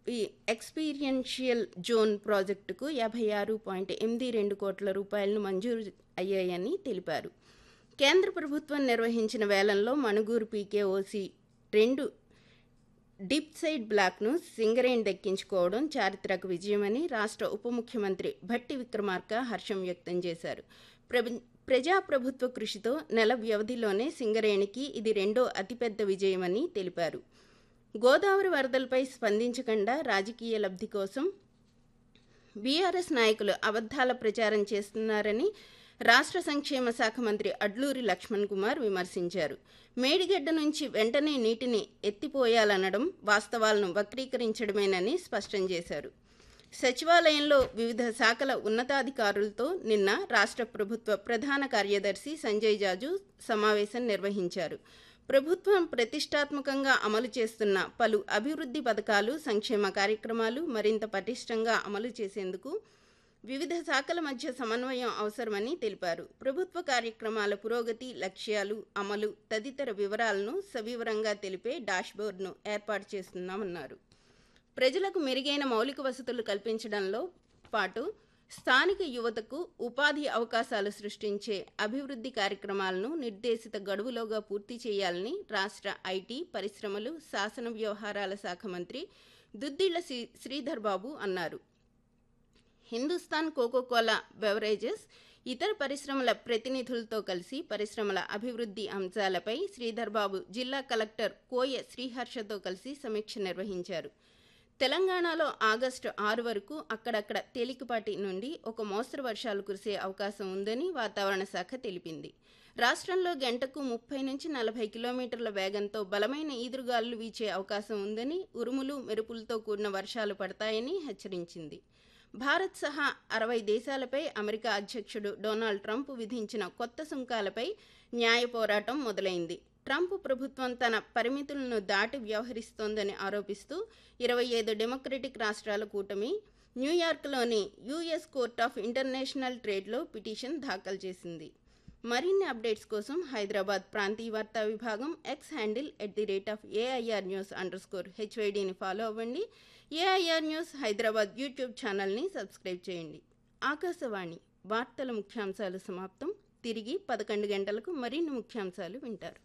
ఈ experiential zone ప్రాజెక్టుకు యాభై ఆరు పాయింట్ ఎనిమిది రెండు కోట్ల రూపాయలను మంజూరు అయ్యాయని తెలిపారు కేంద్ర ప్రభుత్వం నిర్వహించిన వేలంలో మణుగూరు పీకేఓసి రెండు డీప్ సైడ్ బ్లాక్ను సింగరేణి దక్కించుకోవడం చారిత్రక విజయమని రాష్ట్ర ఉప ముఖ్యమంత్రి భట్టి విక్రమార్క హర్షం వ్యక్తం చేశారు ప్రభు ప్రజాప్రభుత్వ కృషితో నెల వ్యవధిలోనే సింగరేణికి ఇది రెండో అతిపెద్ద విజయమని తెలిపారు గోదావరి వరదలపై స్పందించకుండా రాజకీయ లబ్ధి కోసం బీఆర్ఎస్ నాయకులు అబద్ధాల ప్రచారం చేస్తున్నారని రాష్ట్ర సంక్షేమ శాఖ మంత్రి అడ్లూరి లక్ష్మణ్ కుమార్ విమర్శించారు మేడిగడ్డ నుంచి వెంటనే నీటిని ఎత్తిపోయాలనడం వాస్తవాలను వక్రీకరించడమేనని స్పష్టం చేశారు సచివాలయంలో వివిధ శాఖల ఉన్నతాధికారులతో నిన్న రాష్ట్ర ప్రభుత్వ ప్రధాన కార్యదర్శి సంజయ్ జాజు సమావేశం నిర్వహించారు ప్రభుత్వం ప్రతిష్టాత్మకంగా అమలు చేస్తున్న పలు అభివృద్ధి పథకాలు సంక్షేమ కార్యక్రమాలు మరింత పటిష్టంగా అమలు చేసేందుకు వివిధ శాఖల మధ్య సమన్వయం అవసరమని తెలిపారు ప్రభుత్వ కార్యక్రమాల పురోగతి లక్ష్యాలు అమలు తదితర వివరాలను సవివరంగా తెలిపే డాష్బోర్డ్ను ఏర్పాటు చేస్తున్నామన్నారు ప్రజలకు మెరుగైన మౌలిక వసతులు కల్పించడంలో పాటు స్థానిక యువతకు ఉపాధి అవకాశాలు సృష్టించే అభివృద్ధి కార్యక్రమాలను నిర్దేశిత గడువులోగా పూర్తి చేయాలని రాష్ట్ర ఐటీ పరిశ్రమలు శాసన వ్యవహారాల శాఖ మంత్రి దుద్దిళ్ల శ్రీధర్ బాబు అన్నారు హిందుస్థాన్ కోకోకోలా బెవరేజెస్ ఇతర పరిశ్రమల ప్రతినిధులతో కలిసి పరిశ్రమల అభివృద్ధి అంశాలపై శ్రీధర్ బాబు జిల్లా కలెక్టర్ కోయ శ్రీహర్షతో కలిసి సమీక్ష నిర్వహించారు తెలంగాణలో ఆగస్టు ఆరు వరకు అక్కడక్కడ తేలికపాటి నుండి ఒక మోస్తరు వర్షాలు కురిసే అవకాశం ఉందని వాతావరణ శాఖ తెలిపింది రాష్ట్రంలో గంటకు ముప్పై నుంచి నలభై కిలోమీటర్ల వేగంతో బలమైన ఈదురుగాలులు వీచే అవకాశం ఉందని ఉరుములు మెరుపులతో కూడిన వర్షాలు పడతాయని హెచ్చరించింది భారత్ సహా అరవై దేశాలపై అమెరికా అధ్యక్షుడు డొనాల్డ్ ట్రంప్ విధించిన కొత్త సుంకాలపై న్యాయ పోరాటం మొదలైంది ట్రంప్ ప్రభుత్వం తన పరిమితులను దాటి వ్యవహరిస్తోందని ఆరోపిస్తూ ఇరవై ఐదు డెమోక్రటిక్ రాష్ట్రాల కూటమి న్యూయార్క్లోని యుఎస్ కోర్ట్ ఆఫ్ ఇంటర్నేషనల్ ట్రేడ్లో పిటిషన్ దాఖలు చేసింది మరిన్ని అప్డేట్స్ కోసం హైదరాబాద్ ప్రాంతీయ వార్తా విభాగం X handle at the rate of AIR news underscore స్కోర్ హెచ్వైడిని ఫాలో అవ్వండి ఏఐఆర్ న్యూస్ హైదరాబాద్ యూట్యూబ్ ఛానల్ని సబ్స్క్రైబ్ చేయండి ఆకాశవాణి వార్తల ముఖ్యాంశాలు సమాప్తం తిరిగి పదకొండు గంటలకు మరిన్ని ముఖ్యాంశాలు వింటారు